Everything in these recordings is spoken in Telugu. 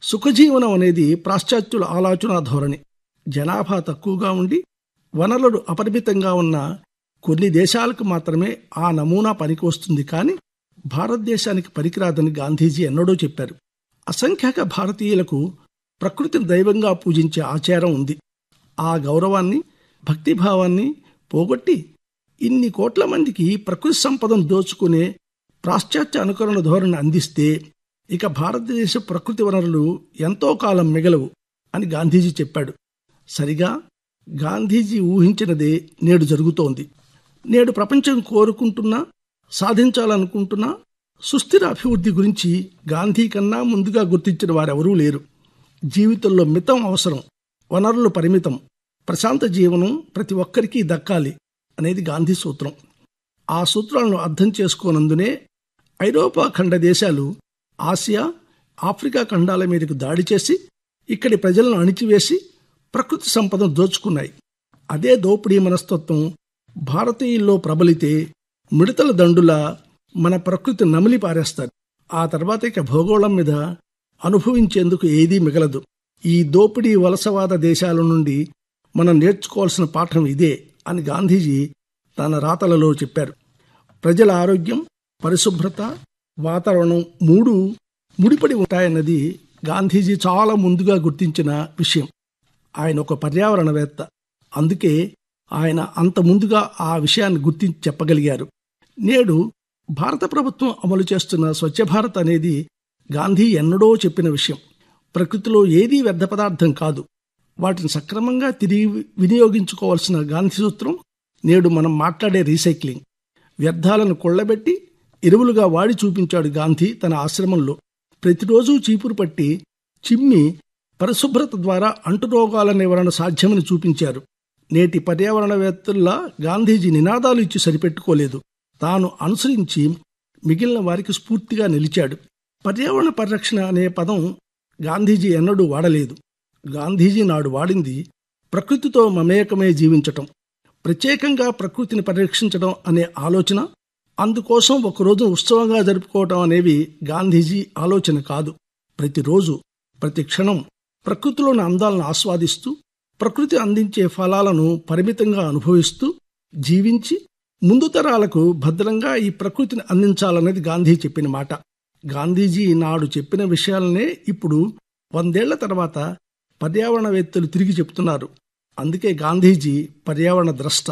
సుఖజీవనం అనేది పాశ్చాత్యుల ఆలోచన ధోరణి జనాభా తక్కువగా ఉండి వనరులు అపరిమితంగా ఉన్న కొన్ని దేశాలకు మాత్రమే ఆ నమూనా పనికి వస్తుంది కానీ భారతదేశానికి పనికిరాదని గాంధీజీ ఎన్నడూ చెప్పారు అసంఖ్యాక భారతీయులకు ప్రకృతిని దైవంగా పూజించే ఆచారం ఉంది ఆ గౌరవాన్ని భక్తిభావాన్ని పోగొట్టి ఇన్ని కోట్ల మందికి ప్రకృతి సంపదను దోచుకునే పాశ్చాత్య అనుకరణ ధోరణి అందిస్తే ఇక భారతదేశ ప్రకృతి వనరులు ఎంతో కాలం మిగలవు అని గాంధీజీ చెప్పాడు సరిగా గాంధీజీ ఊహించినదే నేడు జరుగుతోంది నేడు ప్రపంచం కోరుకుంటున్నా సాధించాలనుకుంటున్నా సుస్థిర అభివృద్ధి గురించి గాంధీ కన్నా ముందుగా గుర్తించిన వారెవరూ లేరు జీవితంలో మితం అవసరం వనరులు పరిమితం ప్రశాంత జీవనం ప్రతి ఒక్కరికి దక్కాలి అనేది గాంధీ సూత్రం ఆ సూత్రాలను అర్థం చేసుకోనందునే ఐరోపా ఖండ దేశాలు ఆసియా ఆఫ్రికా ఖండాల మీదకు దాడి చేసి ఇక్కడి ప్రజలను అణిచివేసి ప్రకృతి సంపదను దోచుకున్నాయి అదే దోపిడీ మనస్తత్వం భారతీయుల్లో ప్రబలితే మిడతల దండులా మన ప్రకృతి నమిలి పారేస్తారు ఆ తర్వాత ఇక భూగోళం మీద అనుభవించేందుకు ఏదీ మిగలదు ఈ దోపిడీ వలసవాద దేశాల నుండి మనం నేర్చుకోవాల్సిన పాఠం ఇదే అని గాంధీజీ తన రాతలలో చెప్పారు ప్రజల ఆరోగ్యం పరిశుభ్రత వాతావరణం మూడు ముడిపడి ఉంటాయన్నది గాంధీజీ చాలా ముందుగా గుర్తించిన విషయం ఆయన ఒక పర్యావరణవేత్త అందుకే ఆయన అంత ముందుగా ఆ విషయాన్ని గుర్తించి చెప్పగలిగారు నేడు భారత ప్రభుత్వం అమలు చేస్తున్న స్వచ్ఛ భారత్ అనేది గాంధీ ఎన్నడో చెప్పిన విషయం ప్రకృతిలో ఏదీ వ్యర్థ పదార్థం కాదు వాటిని సక్రమంగా తిరిగి వినియోగించుకోవాల్సిన గాంధీ సూత్రం నేడు మనం మాట్లాడే రీసైక్లింగ్ వ్యర్థాలను కొళ్లబెట్టి ఎరువులుగా వాడి చూపించాడు గాంధీ తన ఆశ్రమంలో ప్రతిరోజు చీపురు పట్టి చిమ్మి పరిశుభ్రత ద్వారా అంటురోగాల నివారణ సాధ్యమని చూపించారు నేటి పర్యావరణవేత్తల్లా గాంధీజీ నినాదాలు ఇచ్చి సరిపెట్టుకోలేదు తాను అనుసరించి మిగిలిన వారికి స్ఫూర్తిగా నిలిచాడు పర్యావరణ పరిరక్షణ అనే పదం గాంధీజీ ఎన్నడూ వాడలేదు గాంధీజీ నాడు వాడింది ప్రకృతితో మమేకమే జీవించటం ప్రత్యేకంగా ప్రకృతిని పరిరక్షించడం అనే ఆలోచన అందుకోసం ఒకరోజు ఉత్సవంగా జరుపుకోవటం అనేవి గాంధీజీ ఆలోచన కాదు ప్రతిరోజు ప్రతి క్షణం ప్రకృతిలోని అందాలను ఆస్వాదిస్తూ ప్రకృతి అందించే ఫలాలను పరిమితంగా అనుభవిస్తూ జీవించి ముందు తరాలకు భద్రంగా ఈ ప్రకృతిని అందించాలన్నది గాంధీ చెప్పిన మాట గాంధీజీ నాడు చెప్పిన విషయాలనే ఇప్పుడు వందేళ్ల తర్వాత పర్యావరణవేత్తలు తిరిగి చెప్తున్నారు అందుకే గాంధీజీ పర్యావరణ ద్రష్ట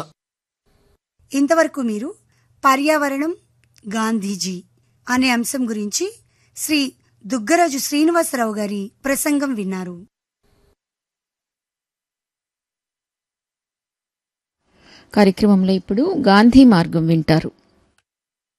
ఇంతవరకు మీరు పర్యావరణం గాంధీజీ అనే అంశం గురించి శ్రీ దుగ్గరాజు శ్రీనివాసరావు గారి ప్రసంగం విన్నారు కార్యక్రమంలో ఇప్పుడు గాంధీ మార్గం వింటారు